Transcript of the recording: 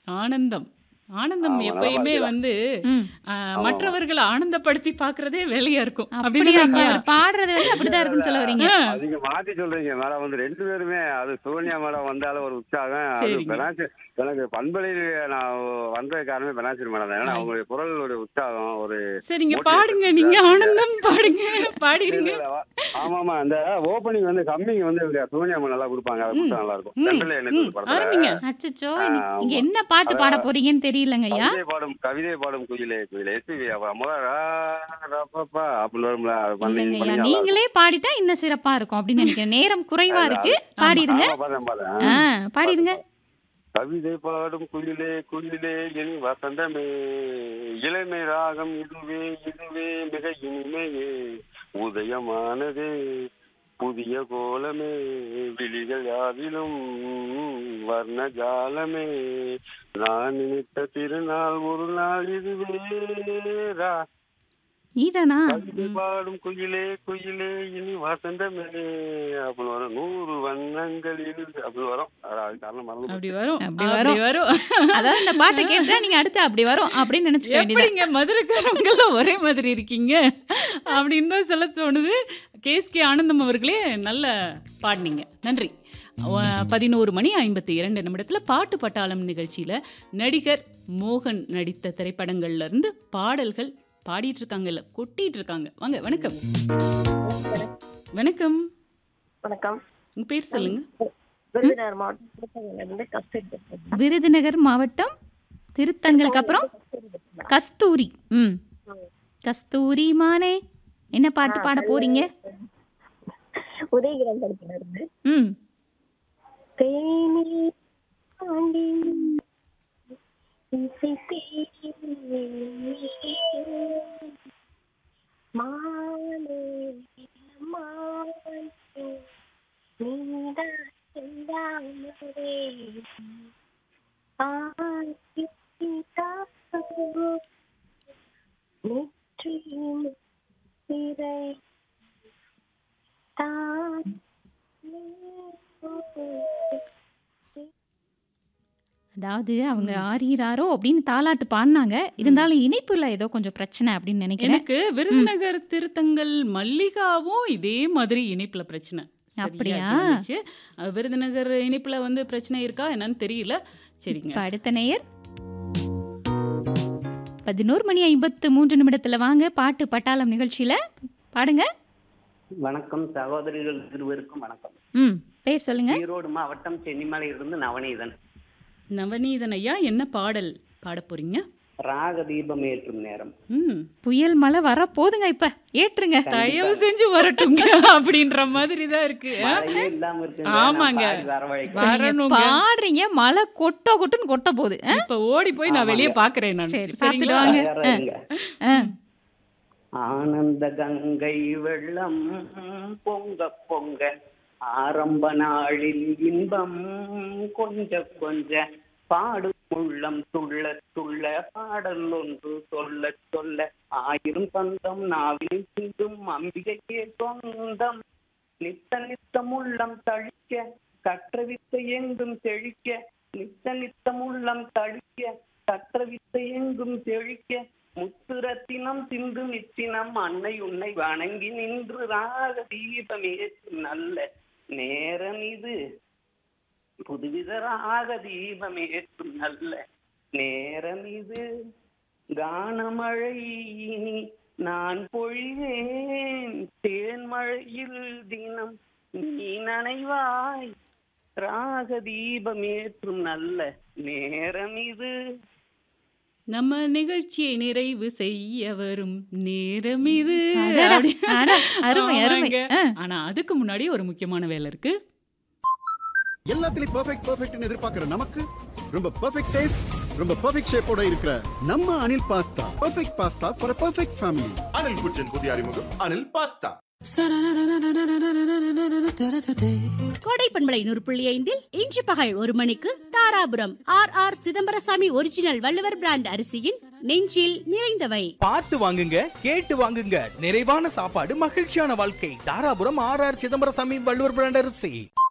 ஆனந்தம் ஆனந்தம் ஆமா, எப்பயுமே நல்லா வந்து ம். ஆ, மற்றவர்களை ஆனந்தப்படுத்தி பாக்குறதே வேலையா இருக்கும் அப்படியா அப்படிதானே அவர் பாடுறது வந்து அப்படிதான் இருக்குன்னு சொல்ல வரீங்க ஆ, நீங்க மாத்தி சொல்றீங்க மேடம் வந்து ரெண்டு பேருமே அது சோனியா மேடம் வந்தாலும் ஒரு உற்சாகம் அது சரிங்க. பெனாசி எனக்கு பண்பலையில் நான் வந்தது காரணமே பெனாசிரி மேடம் தான் ஏன்னா அவங்களுடைய குரலுடைய உற்சாகம் ஒரு சரிங்க motivation பாடுங்க நீங்க ஆனந்தம் பாடுங்க பாடிருங்க ஆமா ஆமா அந்த ஓப்பனிங் வந்து கம்மிங் வந்து இவங்க சோனியா மேடம் நல்லா கொடுப்பாங்க அது கொடுத்தா நல்லா இருக்கும் ம், ரெண்டுல எனக்கு ம், ஒரு படத்துல ஆரம்பிங்க அச்சச்சோ ஆ, இங்க- இங்க ஆமா. என்ன பாட்டு பாட போறீங்கன்னு தெரியலங்க ஐயா கவிதை பாடும் கவிதை பாடும் குயிலே குயிலே எஸ்பிபி முதல்ல ரா, ரா, பா, பா அப்படின்னு வரும்ல அது பண்ணி- இல்லைங்க பண்ணி ஐயா நல்லா இருக்கும். நீங்களே பாடிட்டா இன்னும் சிறப்பா இருக்கும் அப்படின்னு நினைக்கிறேன் நேரம் குறைவா இருக்கு பாடிருங்க ஆமா, பாடுறேன், பாடுறேன். ஆ பாடிருங்க கவிதை பாடும் குயிலே குயிலே என் வசந்தமே இளமை ராகம் இதுவே இதுவே மிக இனிமையே உதயமானதே புதிய கோலமே விழிகள் யாவிலும் வர்ண ஜாலமே நான் நினைத்த திருநாள் ஒரு நாள் இதுவே ரா. நீதானா கவிதை பாடும் குயிலே குயிலே இனி வசந்தமே அப்படின்னு வரும் நூறு வண்ணங்களில் அப்படி வரும் அதான் அது காரணம் மறந்து போச்சு. அப்படி வரும் அப்படி அப்படி வரும் அதாவது இந்த பாட்டை கேட்டா நீங்க அடுத்து அப்படி வரும் அப்படின்னு நினைச்சுக்க வேண்டியது எப்படிங்க மதுரைக்காரங்களும் ஒரே மாதிரி இருக்கீங்க அப்படின்னு தான் சொல்ல தோணுது கேஎஸ்கே ஆனந்தம் அவர்களே நல்ல பாடினீங்க நன்றி அஹ், பதினோரு மணி ஐம்பத்தி இரண்டு நிமிடத்தில் பாட்டு பட்டாளம் நிகழ்ச்சியில் நடிகர் மோகன் நடித்த திரைப்படங்கள்ல இருந்து பாடல்கள் பாடிட்டு இருக்காங்கல்ல கொட்டிட்டு இருக்காங்க வாங்க வணக்கம் வணக்கம் வணக்கம் உங்க பேர் சொல்லுங்க விருதுநகர் மாவட்டம் திருப்பதியிலிருந்து கஸ்தூரி பேசுறேன். விருதுநகர் மாவட்டம் திருத்தங்களுக்கு அப்புறம் கஸ்தூரி ம் கஸ்தூரி மானே என்ன பாட்டு பாட போறீங்க உதயகிரம் படத்துல இருந்து ம் தேனி தாண்டி இசை தேடி மாலை மாலை நீதான் செந்தாமரை ஆதி தாசோ நெற்றி முத்திரை தான் அதாவது அவங்க ஆறீராரோ அப்படின்னு தாலாட்டு பாடினாங்க இருந்தாலும் இணைப்புல ஏதோ கொஞ்சம் பிரச்சனை அப்படின்னு நினைக்கிறேன் எனக்கு விருதுநகர் திருத்தங்கள் மல்லிகாவும் இதே மாதிரி இணைப்புல பிரச்சனை சரியா அப்படியா? இருந்துச்சு. அஹ் விருதுநகர் இணைப்புல வந்து பிரச்சனை இருக்கா என்னன்னு தெரியல சரிங்க இப்ப அடுத்த நேயர் பதினோரு மணி ஐம்பத்து மூன்று நிமிடத்துல வாங்க பாட்டு பட்டாளம் நிகழ்ச்சியில பாடுங்க வணக்கம் சகோதரிகள் இருவருக்கும் வணக்கம் ம் பேர் சொல்லுங்க ஈரோடு மாவட்டம் சென்னிமலையிலிருந்து நவநீதன் நவநீதன் ஐயா என்ன பாடல் பாட போறீங்க ராக தீபம் ஏற்றும் நேரம் ம் புயல் மழை வர போதுங்க இப்ப ஏற்றுங்க தயவு செஞ்சு வரட்டுங்க அப்படின்ற மாதிரி தான் இருக்கு மழையே இல்லாம இருக்கு ஆமாங்க. வரவழைக்க வரணுங்க பாடுறீங்க மழை கொட்ட கொட்டுன்னு கொட்ட போகுது ஆ? இப்ப ஓடி போய் நான் வெளியே பாக்குறேன் நான் சரி, சரிங்களா பார்த்துட்டு வாங்க. இருங்க. ஆ. ஆனந்த கங்கை வெள்ளம் பொங்க பொங்க ஆரம்ப நாளில் இன்பம் கொஞ்ச கொஞ்ச பாடும் உள்ளம் துள்ள துள்ள பாடல் ஒன்று சொல்ல சொல்ல ஆயிரம் சொந்தம் நாவில் சிந்தும் அம்பிகைக்கே சொந்தம் நித்த நித்தம் உள்ளம் தழிக்க கற்ற வித்தை எங்கும் செழிக்க நித்த நித்தம் உள்ளம் தழிக்க கற்ற வித்தை எங்கும் செழிக்க முத்துரத்தினம் சிந்து நித்தினம் அன்னை உன்னை வணங்கி நின்று ராக தீபம் ஏற்றும் நல்ல நேரம் இது புதுவித ராக தீபம் ஏற்றும் நல்ல நேரம் இது கானமழை இனி நான் பொழிவேன் தேன்மழையில் தினம் நீ நனைவாய் ராக தீபம் ஏற்றும் நல்ல நேரம் இது நம்ம நிகழ்ச்சியை நிறைவு செய்ய வரும் நேரம் இது அடடா, அப்படி- அட, அருமை அருமை ஆமாங்க. ஆ. ஆனா அதுக்கு முன்னாடி ஒரு முக்கியமான வேலை இருக்கு எல்லாத்துலயும் பெர்ஃபெக்ட் பெர்ஃபெக்ட்னு எதிர்பார்க்கிற நமக்கு ரொம்ப பெர்ஃபெக்ட் டேஸ்ட் ரொம்ப பெர்ஃபெக்ட் ஷேப்போட இருக்கிற நம்ம Anil pasta perfect pasta for perfect family Anil kitchen புதிய அறிமுகம் அனில் பாஸ்தா கோடை பண்பலை நூறு புள்ளி ஐந்தில் இன்று பகல் ஒரு மணிக்கு Dharapuram R R Chidambarasamy original Valluvar brand அரிசியின் நெஞ்சில் நிறைந்தவை பார்த்து வாங்குங்க கேட்டு வாங்குங்க நிறைவான சாப்பாடு மகிழ்ச்சியான வாழ்க்கை Dharapuram R R Chidambarasamy Valluvar brand அரிசி